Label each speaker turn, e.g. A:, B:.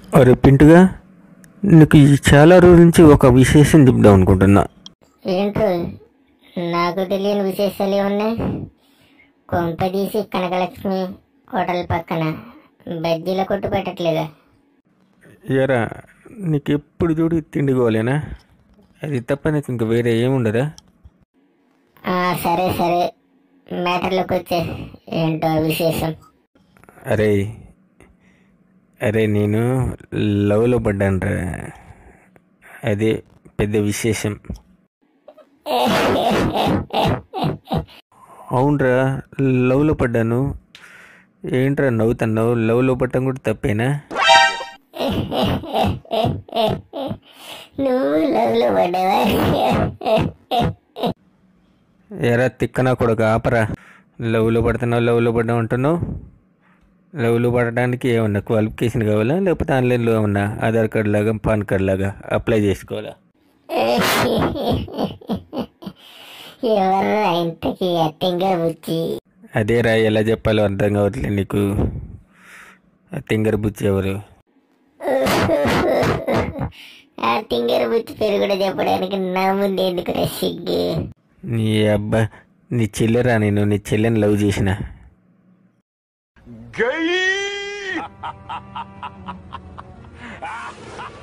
A: అరే పింటుగా నీకు ఈ చాలా రోజుల నుంచి ఒక విశేషం చెప్దాం అనుకుంటున్నా
B: ఏంటో నాకు తెలియని విశేషాలు ఏమున్నాయి కొంపదీసి కనకలక్ష్మి హోటల్ పక్కన బజ్జీల కొట్టు పెట్టట్లేదా
A: ఎరా నీకు ఎప్పుడు చూడు తిండిగోలేనా అది తప్ప నీకు ఇంక వేరే ఏముండదా
B: ఆ, సరే సరే మ్యాటర్లోకి వచ్చే ఏంటో విశేషం
A: అరే అరే నేను లవ్లో పడ్డానురా అదే పెద్ద విశేషం అవునరా లవ్లో పడ్డాను ఏంట్రా నవ్వుతున్నావు లవ్లో పట్టడం కూడా తప్పేనా
B: నువ్వు లవ్లో పడ్డావా
A: ఎరా తిక్కనా కొడుకు ఆపరా లవ్లో పడుతున్నావు లవ్లో పడ్డావు అంటున్నావు లవ్లో పడడానికి ఏమన్నా క్వాలిఫికేషన్ కావాలా లేకపోతే ఆన్లైన్లో ఏమన్నా ఆధార్ కార్డు లాగా పాన్ కార్డు లాగా అప్లై చేసుకోవాలా
B: ఎవర్రా ఇంతకీ అత్తింగా బుచ్చి
A: అదే రా ఎలా చెప్పాలో అర్థం కావట్లేదు నీకు ఆ తింగర్ బుచ్చి ఎవరు
B: ఆ తింగర బుచ్చి పేరు కూడా చెప్పడానికి నా ముందు ఎందుకు సిగ్గు
A: నీ అబ్బా నీ చెల్లెరా నేను నీ చెల్లెని లవ్ చేసిన
C: గై